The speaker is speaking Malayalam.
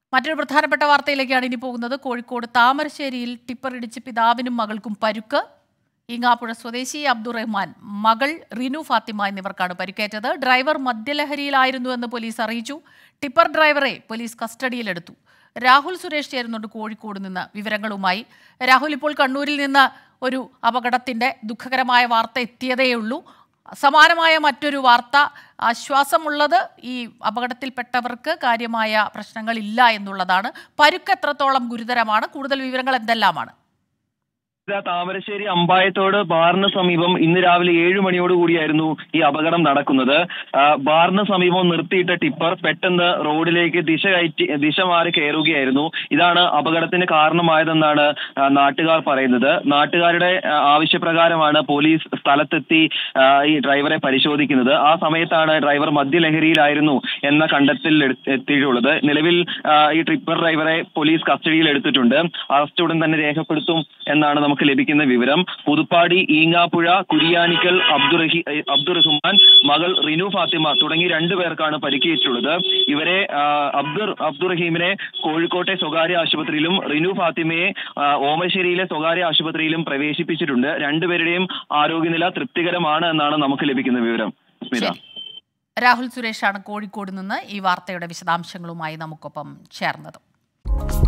മറ്റൊരു പ്രധാനപ്പെട്ട വാർത്തയിലേക്കാണ് ഇനി പോകുന്നത് കോഴിക്കോട് താമരശ്ശേരിയിൽ ടിപ്പർ ഇടിച്ച് പിതാവിനും മകൾക്കും പരുക്ക് ഈങ്ങാപ്പുഴ സ്വദേശി അബ്ദുറഹ്മാൻ മകൾ റിനു ഫാത്തിമ എന്നിവർക്കാണ് പരിക്കേറ്റത് ഡ്രൈവർ മദ്യലഹരിയിലായിരുന്നുവെന്ന് പോലീസ് അറിയിച്ചു ടിപ്പർ ഡ്രൈവറെ പോലീസ് കസ്റ്റഡിയിലെടുത്തു രാഹുൽ സുരേഷ് ചേരുന്നുണ്ട് കോഴിക്കോട് നിന്ന് വിവരങ്ങളുമായി രാഹുൽ ഇപ്പോൾ കണ്ണൂരിൽ നിന്ന് ഒരു അപകടത്തിന്റെ ദുഃഖകരമായ വാർത്ത എത്തിയതേയുള്ളൂ സമാനമായ മറ്റൊരു വാർത്ത ആശ്വാസമുള്ളത് ഈ അപകടത്തിൽപ്പെട്ടവർക്ക് കാര്യമായ പ്രശ്നങ്ങളില്ല എന്നുള്ളതാണ് പരുക്ക് എത്രത്തോളം ഗുരുതരമാണ് കൂടുതൽ വിവരങ്ങൾ എന്തെല്ലാമാണ് ഇതാ താമരശ്ശേരി അമ്പായത്തോട് ബാറിന് സമീപം ഇന്ന് രാവിലെ ഏഴ് മണിയോട് കൂടിയായിരുന്നു ഈ അപകടം നടക്കുന്നത് ആ, ബാറിന് സമീപം നിർത്തിയിട്ട ടിപ്പർ പെട്ടെന്ന് റോഡിലേക്ക് ദിശ കയറ്റി ദിശ മാറി കയറുകയായിരുന്നു ഇതാണ് അപകടത്തിന് കാരണമായതെന്നാണ് ആ, നാട്ടുകാർ പറയുന്നത് നാട്ടുകാരുടെ ആ, ആവശ്യപ്രകാരമാണ് പോലീസ് സ്ഥലത്തെത്തി ആ, ഈ ഡ്രൈവറെ പരിശോധിക്കുന്നത് ആ സമയത്താണ് ഡ്രൈവർ മദ്യലഹരിയിലായിരുന്നു എന്ന കണ്ടെത്തൽ എടു- എത്തിയിട്ടുള്ളത് നിലവിൽ ആ, ഈ ടിപ്പർ ഡ്രൈവറെ പോലീസ് കസ്റ്റഡിയിൽ എടുത്തിട്ടുണ്ട് അറസ്റ്റ് ഉടൻ തന്നെ രേഖപ്പെടുത്തും എന്നാണ് നമുക്ക് ലഭിക്കുന്ന വിവരം പുതുപ്പാടി ഈങ്ങാപ്പുഴ കുരിയാനിക്കൽ അബ്ദുറഹി അബ്ദുറഹ്മാൻ മകൾ റിനു ഫാത്തിമ തുടങ്ങി രണ്ടു പേർക്കാണ് പരിക്കേറ്റുള്ളത് ഇവരെ ആ, അബ്ദുർ അബ്ദുറഹീമിനെ കോഴിക്കോട്ടെ സ്വകാര്യ ആശുപത്രിയിലും റിനു ഫാത്തിമയെ ആ, ഓമശ്ശേരിയിലെ സ്വകാര്യ ആശുപത്രിയിലും പ്രവേശിപ്പിച്ചിട്ടുണ്ട് രണ്ടുപേരുടെയും ആരോഗ്യനില തൃപ്തികരമാണ് എന്നാണ് നമുക്ക് ലഭിക്കുന്ന വിവരം സ്മിത ശരി. രാഹുൽ സുരേഷാണ് കോഴിക്കോട് നിന്ന് ഈ വാർത്തയുടെ വിശദാംശങ്ങളുമായി നമുക്കൊപ്പം ചേർന്നത്